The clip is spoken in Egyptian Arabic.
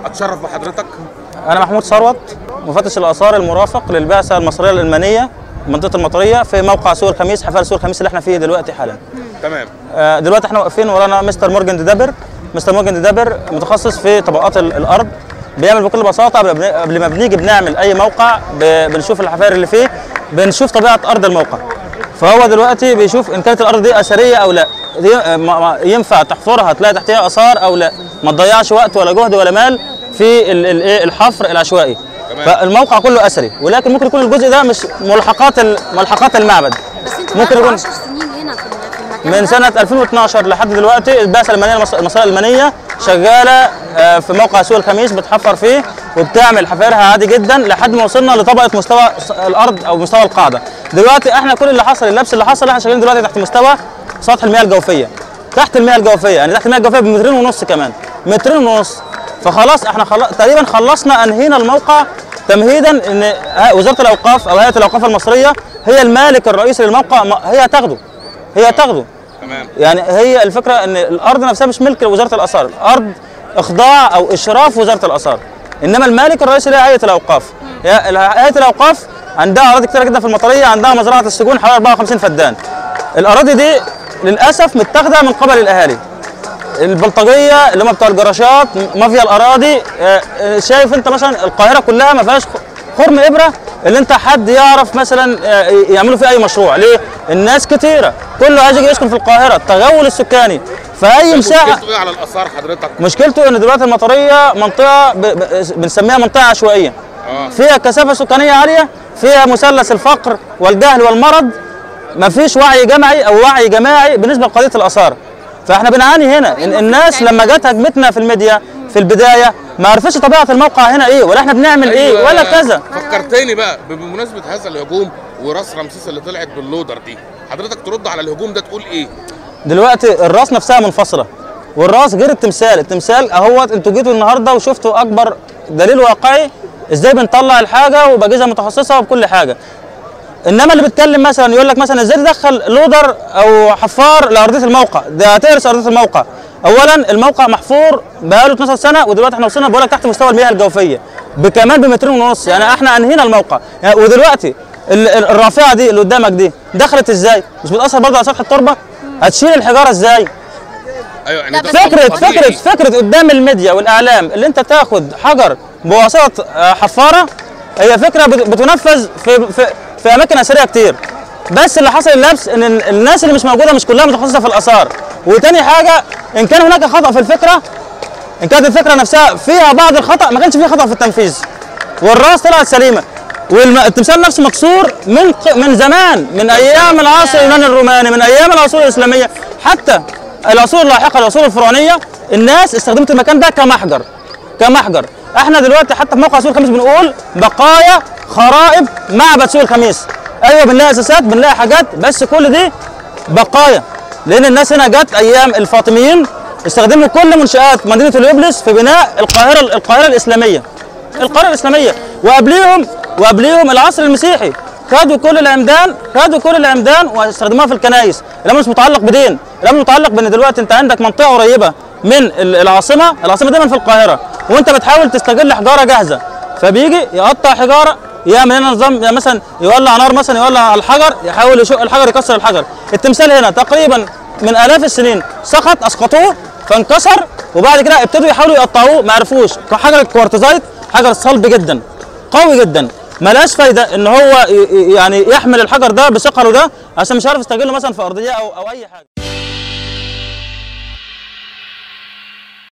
اتشرف بحضرتك انا محمود ثروت مفتش الاثار المرافق للبعثه المصريه الالمانيه منطقه المطريه في موقع سوق الخميس حفل سوق الخميس اللي احنا فيه دلوقتي حالا تمام آه، دلوقتي احنا واقفين ورانا مستر مورجان ديدابر مستر مورجان ديدابر متخصص في طبقات ال- الارض بيعمل بكل بساطه قبل بن- قبل ما بنيجي بنعمل اي موقع ب- بنشوف الحفائر اللي فيه بنشوف طبيعه ارض الموقع فهو دلوقتي بيشوف ان كانت الارض دي اثريه او لا دي آه، ما- ما- ينفع تحفرها تلاقي تحتها اثار او لا ما تضيعش وقت ولا جهد ولا مال في ال- ال- إيه الحفر العشوائي تمام. فالموقع كله اثري ولكن ممكن يكون الجزء ده مش ملحقات ال- ملحقات المعبد بس انتوا ممكن بقالكوا يكون 10 سنين هنا في في المكان من ده؟ سنة 2012 لحد دلوقتي البعثة الألمانية المص- المصرية الألمانية شغالة آه، في موقع سوق الخميس بتحفر فيه وبتعمل حفائرها عادي جدا لحد ما وصلنا لطبقة مستوى ص- الأرض أو مستوى القاعدة. دلوقتي احنا كل اللي حصل اللبس اللي حصل احنا شغالين دلوقتي تحت مستوى سطح المياه الجوفية. تحت المياه الجوفية يعني تحت المياه الجوفية بمترين ونص كمان. مترين ونص. فخلاص احنا خل... تقريبا خلصنا انهينا الموقع تمهيدا ان ه- وزارة الأوقاف أو هيئة الأوقاف المصرية هي المالك الرئيسي للموقع ما- هي تاخده. هي تاخده. تمام يعني هي الفكره ان الارض نفسها مش ملك لوزاره الاثار، الارض اخضاع او اشراف وزاره الاثار. انما المالك الرئيسي لها هيئه الاوقاف. هي- ال- هيئه الاوقاف عندها اراضي كتيره جدا في المطريه، عندها مزرعه السجون حوالي 54 فدان. الاراضي دي للاسف متاخده من قبل الاهالي. البلطجيه اللي هم بتوع الجراشات مافيا الاراضي آه، آه، شايف انت مثلا القاهره كلها ما فيهاش خرم ابره اللي انت حد يعرف مثلا آه، يعملوا فيه اي مشروع ليه الناس كتيره كله عايز يجي يسكن في القاهره التغول السكاني فاي مساحه مشكلته ايه على الاثار حضرتك مشكلته ان دلوقتي المطريه منطقه ب... ب... بنسميها منطقه عشوائيه اه فيها كثافه سكانيه عاليه فيها مثلث الفقر والجهل والمرض مفيش وعي جمعي او وعي جماعي بالنسبه لقضيه الاثار فاحنا بنعاني هنا إن الناس لما جت هجمتنا في الميديا في البدايه ما عرفتش طبيعه الموقع هنا ايه ولا احنا بنعمل ايه أيوة، ولا كذا فكرتني بقى بمناسبه هذا الهجوم وراس رمسيس اللي طلعت باللودر دي حضرتك ترد على الهجوم ده تقول ايه دلوقتي الراس نفسها منفصله والراس غير التمثال التمثال اهوت انتوا جيتوا النهارده وشفتوا اكبر دليل واقعي ازاي بنطلع الحاجه وباجهزه متخصصه وبكل حاجه انما اللي بيتكلم مثلا يقول لك مثلا ازاي تدخل لودر او حفار لارضيه الموقع ده هتهرس ارضيه الموقع اولا الموقع محفور بقاله 12 سنه ودلوقتي احنا وصلنا بقول لك تحت مستوى المياه الجوفيه بكمان بمترين ونص يعني احنا انهينا الموقع يعني ودلوقتي ال- ال- الرافعه دي اللي قدامك دي دخلت ازاي مش بتاثر برضه على سطح التربه هتشيل الحجاره ازاي ايوه يعني لا، ده بس فكره طبيعي. فكره فكره قدام الميديا والاعلام اللي انت تاخد حجر بواسطه آه، حفاره هي فكره بت- بتنفذ في في, في اماكن اثريه كتير بس اللي حصل اللبس ان ال- الناس اللي مش موجوده مش كلها متخصصه في الاثار وتاني حاجه ان كان هناك خطا في الفكره ان كانت الفكره نفسها فيها بعض الخطا ما كانش فيها خطا في التنفيذ والراس طلعت سليمه والتمثال نفسه مكسور من ق- من زمان من ايام العصر اليوناني الروماني من ايام العصور الاسلاميه حتى العصور اللاحقه العصور الفرعونيه الناس استخدمت المكان ده كمحجر كمحجر احنا دلوقتي حتى في موقع سوق الخميس بنقول بقايا خرائب معبد سوق الخميس ايوه بنلاقي اساسات بنلاقي حاجات بس كل دي بقايا لان الناس هنا جت ايام الفاطميين استخدموا كل منشآت مدينه اليوبلس في بناء القاهره القاهره الاسلاميه القاهره الاسلاميه وقبليهم وقبليهم العصر المسيحي خدوا كل العمدان خدوا كل العمدان واستخدموها في الكنائس الامر مش متعلق بدين الامر متعلق بان دلوقتي انت عندك منطقه قريبه من ال- العاصمه العاصمه دايما في القاهره وانت بتحاول تستغل حجاره جاهزه فبيجي يقطع حجاره يعمل هنا نظام يعني مثلا يولع نار مثلا يولع على الحجر يحاول يشق الحجر يكسر الحجر التمثال هنا تقريبا من الاف السنين سقط اسقطوه فانكسر وبعد كده ابتدوا يحاولوا يقطعوه ما عرفوش حجر الكوارتزايت حجر صلب جدا قوي جدا ملهاش فايده ان هو ي- ي- يعني يحمل الحجر ده بثقله ده عشان مش عارف يستغله مثلا في ارضيه او او اي حاجه